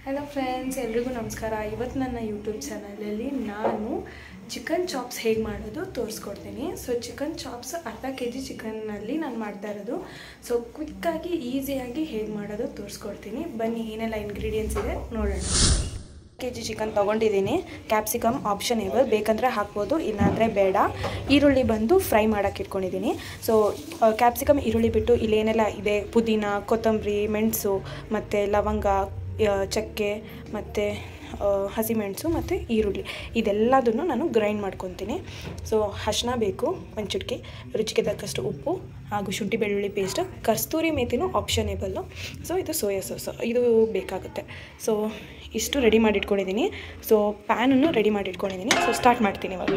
hello friends ಎಲ್ರಿಗೂ ನಮಸ್ಕಾರ ಇವತ್ತು ನನ್ನ ಯೂಟ್ಯೂಬ್ ಚಾನಲಲ್ಲಿ ನಾನು ಚಿಕನ್ ಚಾಪ್ಸ್ ಹೇಗೆ ಮಾಡೋದು ತೋರಿಸ್ಕೊಡ್ತೀನಿ ಸೊ ಚಿಕನ್ ಚಾಪ್ಸ್ ಅರ್ಧ ಕೆ ಜಿ ಚಿಕನ್ನಲ್ಲಿ ನಾನು ಮಾಡ್ತಾ ಇರೋದು ಸೊ ಕ್ವಿಕ್ಕಾಗಿ ಈಸಿಯಾಗಿ ಹೇಗೆ ಮಾಡೋದು ತೋರಿಸ್ಕೊಡ್ತೀನಿ ಬನ್ನಿ ಏನೆಲ್ಲ ಇಂಗ್ರೀಡಿಯೆಂಟ್ಸ್ ಇದೆ ನೋಡೋಣ ಕೆ ಜಿ ಚಿಕನ್ ತೊಗೊಂಡಿದ್ದೀನಿ ಕ್ಯಾಪ್ಸಿಕಮ್ ಆಪ್ಷನೇಬಲ್ ಬೇಕಂದರೆ ಹಾಕ್ಬೋದು ಇಲ್ಲಾಂದರೆ ಬೇಡ ಈರುಳ್ಳಿ ಬಂದು ಫ್ರೈ ಮಾಡೋಕ್ಕೆ ಇಟ್ಕೊಂಡಿದ್ದೀನಿ ಸೊ ಕ್ಯಾಪ್ಸಿಕಮ್ ಈರುಳ್ಳಿ ಬಿಟ್ಟು ಇಲ್ಲೇನೆಲ್ಲ ಇದೆ ಪುದೀನ ಕೊತ್ತಂಬರಿ ಮೆಣಸು ಮತ್ತು ಲವಂಗ ಆ, ಚಕ್ಕೆ ಮತ್ತು ಹಸಿಮೆಣಸು ಮತ್ತು ಈರುಳ್ಳಿ ಇದೆಲ್ಲದನ್ನು ನಾನು ಗ್ರೈಂಡ್ ಮಾಡ್ಕೊತೀನಿ ಸೊ ಅರ್ಶಿನ ಬೇಕು ಒಂದು ಚಿಟಿಕೆ ರುಚಿಗೆ ತಕ್ಕಷ್ಟು ಉಪ್ಪು ಹಾಗೂ ಶುಂಠಿ ಬೆಳ್ಳುಳ್ಳಿ ಪೇಸ್ಟ್ ಕಸ್ತೂರಿ ಮೇಥಿನೂ ಆಪ್ಷನೇಬಲ್ಲು ಸೊ ಇದು ಸೋಯಾ ಸಾಸ್ ಇದು ಬೇಕಾಗುತ್ತೆ ಸೊ ಇಷ್ಟು ರೆಡಿ ಮಾಡಿ ಇಟ್ಕೊಂಡಿದ್ದೀನಿ ಸೊ ಪ್ಯಾನನ್ನು ರೆಡಿ ಮಾಡಿ ಇಟ್ಕೊಂಡಿದ್ದೀನಿ ಸೊ ಸ್ಟಾರ್ಟ್ ಮಾಡ್ತೀನಿ ಇವಾಗ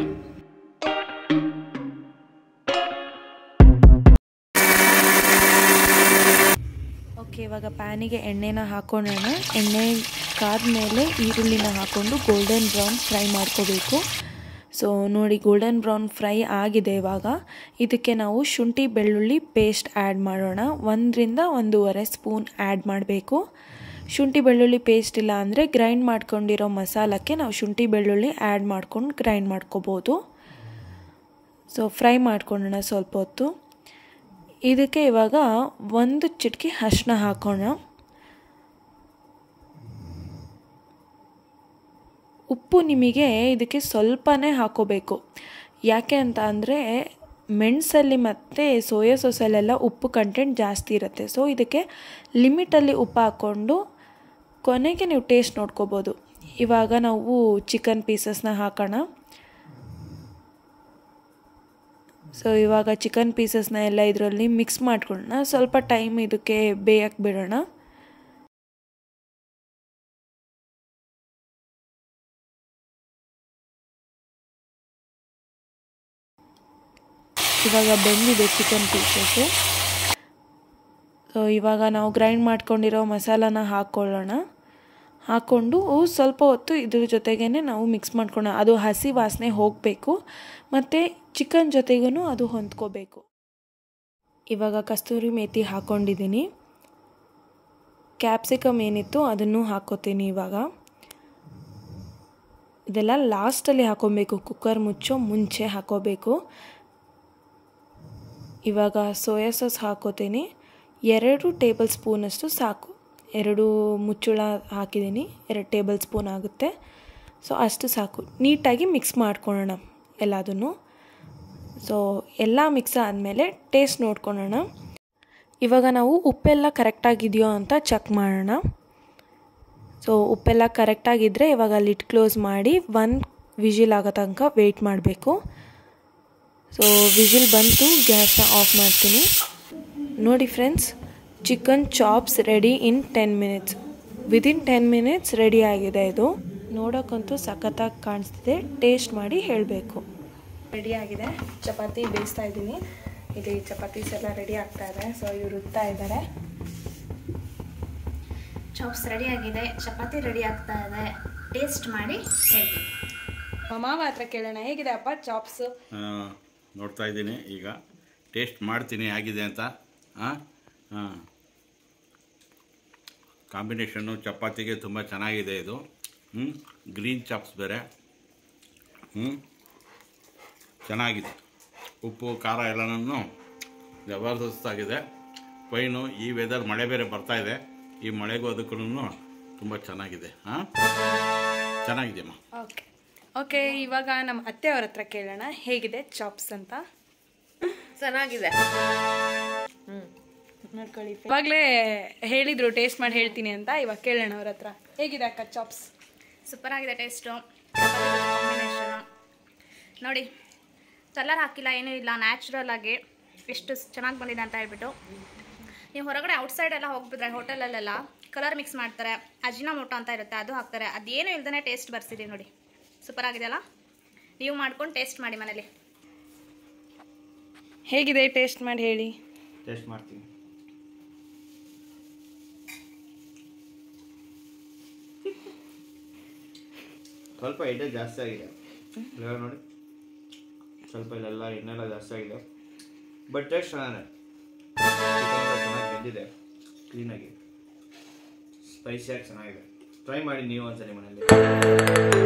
ಓಕೆ ಇವಾಗ ಪ್ಯಾನಿಗೆ ಎಣ್ಣೆನ ಹಾಕೊಳ್ಳೋಣ ಎಣ್ಣೆ ಕಾದ್ಮೇಲೆ ಈರುಳ್ಳಿನ ಹಾಕ್ಕೊಂಡು ಗೋಲ್ಡನ್ ಬ್ರೌನ್ ಫ್ರೈ ಮಾಡ್ಕೋಬೇಕು ಸೊ ನೋಡಿ ಗೋಲ್ಡನ್ ಬ್ರೌನ್ ಫ್ರೈ ಆಗಿದೆ ಇವಾಗ ಇದಕ್ಕೆ ನಾವು ಶುಂಠಿ ಬೆಳ್ಳುಳ್ಳಿ ಪೇಸ್ಟ್ ಆ್ಯಡ್ ಮಾಡೋಣ ಒಂದರಿಂದ ಒಂದೂವರೆ ಸ್ಪೂನ್ ಆ್ಯಡ್ ಮಾಡಬೇಕು ಶುಂಠಿ ಬೆಳ್ಳುಳ್ಳಿ ಪೇಸ್ಟ್ ಇಲ್ಲ ಅಂದರೆ ಗ್ರೈಂಡ್ ಮಾಡ್ಕೊಂಡಿರೋ ಮಸಾಲಕ್ಕೆ ನಾವು ಶುಂಠಿ ಬೆಳ್ಳುಳ್ಳಿ ಆ್ಯಡ್ ಮಾಡ್ಕೊಂಡು ಗ್ರೈಂಡ್ ಮಾಡ್ಕೋಬೋದು ಸೊ ಫ್ರೈ ಮಾಡ್ಕೊಳ್ಳೋಣ ಸ್ವಲ್ಪ ಹೊತ್ತು ಇದಕ್ಕೆ ಇವಾಗ ಒಂದು ಚಿಟಿಕೆ ಅರಿಶಿನ ಹಾಕೋಣ ಉಪ್ಪು ನಿಮಗೆ ಇದಕ್ಕೆ ಸ್ವಲ್ಪನೇ ಹಾಕೋಬೇಕು ಯಾಕೆ ಅಂತ ಅಂದರೆ ಮೆಣಸಲ್ಲಿ ಮತ್ತು ಸೋಯಾ ಸಾಸಲ್ಲೆಲ್ಲ ಉಪ್ಪು ಕಂಟೆಂಟ್ ಜಾಸ್ತಿ ಇರುತ್ತೆ ಸೊ ಇದಕ್ಕೆ ಲಿಮಿಟಲ್ಲಿ ಉಪ್ಪು ಹಾಕ್ಕೊಂಡು ಕೊನೆಗೆ ನೀವು ಟೇಸ್ಟ್ ನೋಡ್ಕೋಬೋದು ಇವಾಗ ನಾವು ಚಿಕನ್ ಪೀಸಸ್ನ ಹಾಕೋಣ ಸೊ ಇವಾಗ ಚಿಕನ್ ಪೀಸಸ್ನ ಎಲ್ಲ ಇದರಲ್ಲಿ ಮಿಕ್ಸ್ ಮಾಡ್ಕೊಳ್ಳೋಣ ಸ್ವಲ್ಪ ಟೈಮ್ ಇದಕ್ಕೆ ಬೇಯಕ್ಕೆ ಬಿಡೋಣ ಇವಾಗ ಬೆಂದಿದೆ ಚಿಕನ್ ಪೀಸಸ್ಸು ಸೊ ಇವಾಗ ನಾವು ಗ್ರೈಂಡ್ ಮಾಡ್ಕೊಂಡಿರೋ ಮಸಾಲಾನ ಹಾಕ್ಕೊಳ್ಳೋಣ ಹಾಕ್ಕೊಂಡು ಸ್ವಲ್ಪ ಹೊತ್ತು ಇದ್ರ ಜೊತೆಗೇ ನಾವು ಮಿಕ್ಸ್ ಮಾಡ್ಕೊಳ್ಳೋಣ ಅದು ಹಸಿ ವಾಸನೆ ಹೋಗಬೇಕು ಮತ್ತು ಚಿಕನ್ ಜೊತೆಗೂ ಅದು ಹೊಂದ್ಕೋಬೇಕು ಇವಾಗ ಕಸ್ತೂರಿ ಮೇಥಿ ಹಾಕ್ಕೊಂಡಿದ್ದೀನಿ ಕ್ಯಾಪ್ಸಿಕಮ್ ಏನಿತ್ತು ಅದನ್ನು ಹಾಕ್ಕೋತೀನಿ ಇವಾಗ ಇದೆಲ್ಲ ಲಾಸ್ಟಲ್ಲಿ ಹಾಕ್ಕೊಬೇಕು ಕುಕ್ಕರ್ ಮುಚ್ಚೋ ಮುಂಚೆ ಹಾಕ್ಕೋಬೇಕು ಇವಾಗ ಸೋಯಾ ಸಾಸ್ ಹಾಕ್ಕೋತೀನಿ ಎರಡು ಟೇಬಲ್ ಸ್ಪೂನಷ್ಟು ಸಾಕು ಎರಡು ಮುಚ್ಚುಳ ಹಾಕಿದ್ದೀನಿ ಎರಡು ಟೇಬಲ್ ಸ್ಪೂನ್ ಆಗುತ್ತೆ ಸೊ ಅಷ್ಟು ಸಾಕು ನೀಟಾಗಿ ಮಿಕ್ಸ್ ಮಾಡ್ಕೊಳ್ಳೋಣ ಎಲ್ಲದನ್ನು ಸೊ ಎಲ್ಲ ಮಿಕ್ಸ್ ಆದಮೇಲೆ ಟೇಸ್ಟ್ ನೋಡ್ಕೊಳ್ಳೋಣ ಇವಾಗ ನಾವು ಉಪ್ಪೆಲ್ಲ ಕರೆಕ್ಟಾಗಿದೆಯೋ ಅಂತ ಚೆಕ್ ಮಾಡೋಣ ಸೊ ಉಪ್ಪೆಲ್ಲ ಕರೆಕ್ಟಾಗಿದ್ದರೆ ಇವಾಗ ಲಿಡ್ ಕ್ಲೋಸ್ ಮಾಡಿ ಒನ್ ವಿಜಿಲ್ ಆಗೋ ತನಕ ವೆಯ್ಟ್ ಮಾಡಬೇಕು ಸೊ ವಿಜಿಲ್ ಬಂತು ಗ್ಯಾಸ್ನ ಆಫ್ ಮಾಡ್ತೀನಿ ನೋಡಿ friends chicken chops ready in ten minutes within ten minutes ready ಆಗಿದೆ ಇದು ನೋಡೋಕ್ಕಂತೂ ಸಖತ್ತಾಗಿ ಕಾಣಿಸ್ತಿದೆ ಟೇಸ್ಟ್ ಮಾಡಿ ಹೇಳಬೇಕು ರೆಡಿ ಆಗಿದೆ ಚಪಾತಿ ಬೇಯಿಸ್ತಾ ಇದ್ದೀನಿ ಇಲ್ಲಿ ಚಪಾತೀಸ್ ಎಲ್ಲ ರೆಡಿ ಆಗ್ತಾ ಇದೆ ಸೊ ಇವ್ರು ರುತ್ತಾ ಇದ್ದಾರೆ ಚಾಪ್ಸ್ ರೆಡಿ ಆಗಿದೆ ಚಪಾತಿ ರೆಡಿ ಆಗ್ತಾ ಇದೆ ಟೇಸ್ಟ್ ಮಾಡಿ ಹೇಳ್ತೀನಿ ಮಾವ ಹತ್ರ ಕೇಳೋಣ ಹೇಗಿದೆ ಅಪ್ಪ ಚಾಪ್ಸು ಆ, ನೋಡ್ತಾ ಇದ್ದೀನಿ ಈಗ ಟೇಸ್ಟ್ ಮಾಡ್ತೀನಿ ಆಗಿದೆ ಅಂತ ಹಾಂ ಹಾಂ ಕಾಂಬಿನೇಷನ್ನು ಚಪಾತಿಗೆ ತುಂಬ ಚೆನ್ನಾಗಿದೆ ಇದು ಹ್ಞೂ ಗ್ರೀನ್ ಚಾಪ್ಸ್ ಬೇರೆ ಹ್ಞೂ ಚೆನ್ನಾಗಿದೆ ಉಪ್ಪು ಖಾರ ಎಲ್ಲನೂ ಜಬರ್ದಸ್ತಾಗಿದೆ ಪೈನು ಈ ವೆದರ್ ಮಳೆ ಬೇರೆ ಬರ್ತಾ ಇದೆ ಈ ಮಳೆಗೂ ಅದಕ್ಕೂ ತುಂಬ ಚೆನ್ನಾಗಿದೆ ಹಾಂ ಚೆನ್ನಾಗಿದೆಯಮ್ಮ ಓಕೆ ಓಕೆ ಇವಾಗ ನಮ್ಮ ಅತ್ತೆ ಅವ್ರ ಹತ್ರ ಕೇಳೋಣ ಹೇಗಿದೆ ಚಾಪ್ಸ್ ಅಂತ ಚೆನ್ನಾಗಿದೆ ನೋಡ್ಕೊಳ್ಳಿ ಇವಾಗಲೇ ಹೇಳಿದ್ರು ಟೇಸ್ಟ್ ಮಾಡಿ ಹೇಳ್ತೀನಿ ಅಂತ ಇವಾಗ ಕೇಳೋಣ ಅವ್ರ ಹತ್ರ ಹೇಗಿದೆ ಅಕ್ಕ ಚಾಪ್ಸ್ ಸೂಪರ್ ಆಗಿದೆ ಟೇಸ್ಟು ಕಾಂಬಿನೇಷನು ನೋಡಿ ಕಲರ್ ಹಾಕಿಲ್ಲ ಏನೂ ಇಲ್ಲ ನ್ಯಾಚುರಲ್ ಆಗಿ ಎಷ್ಟು ಚೆನ್ನಾಗಿ ಬಂದಿದೆ ಅಂತ ಹೇಳ್ಬಿಟ್ಟು ನೀವು ಹೊರಗಡೆ ಔಟ್ಸೈಡ್ ಎಲ್ಲ ಹೋಗ್ಬಿಟ್ರೆ ಹೋಟೆಲಲ್ಲೆಲ್ಲ ಕಲರ್ ಮಿಕ್ಸ್ ಮಾಡ್ತಾರೆ ಅಜಿನಮೋಟೋ ಅಂತ ಇರುತ್ತೆ ಅದು ಹಾಕ್ತಾರೆ ಅದೇನು ಇಲ್ದೇ ಟೇಸ್ಟ್ ಬರ್ಸಿದ್ದೀವಿ ನೋಡಿ ಸೂಪರ್ ಆಗಿದೆಯಲ್ಲ ನೀವು ಮಾಡ್ಕೊಂಡು ಟೇಸ್ಟ್ ಮಾಡಿ ಮನೇಲಿ ಹೇಗಿದೆ ಟೇಸ್ಟ್ ಮಾಡಿ ಹೇಳಿ ಟೇಸ್ಟ್ ಮಾಡ್ತೀನಿ ಸ್ವಲ್ಪ ಎಣ್ಣೆ ಜಾಸ್ತಿ ಆಗಿದೆ ಇವಾಗ ನೋಡಿ ಸ್ವಲ್ಪ ಇಲ್ಲೆಲ್ಲ ಎಣ್ಣೆಲ್ಲ ಜಾಸ್ತಿ ಆಗಿದೆ ಬಟ್ ಟೇಸ್ಟ್ ಚೆನ್ನಾಗಿದೆ ಚಿಕನ್ ಎಲ್ಲ ಚೆನ್ನಾಗಿ ಬೆಂದಿದೆ ಕ್ಲೀನಾಗಿ ಸ್ಪೈಸಿಯಾಗಿ ಚೆನ್ನಾಗಿದೆ ಟ್ರೈ ಮಾಡಿ ನೀವು ಒಂದ್ಸರಿ ಮನೇಲಿ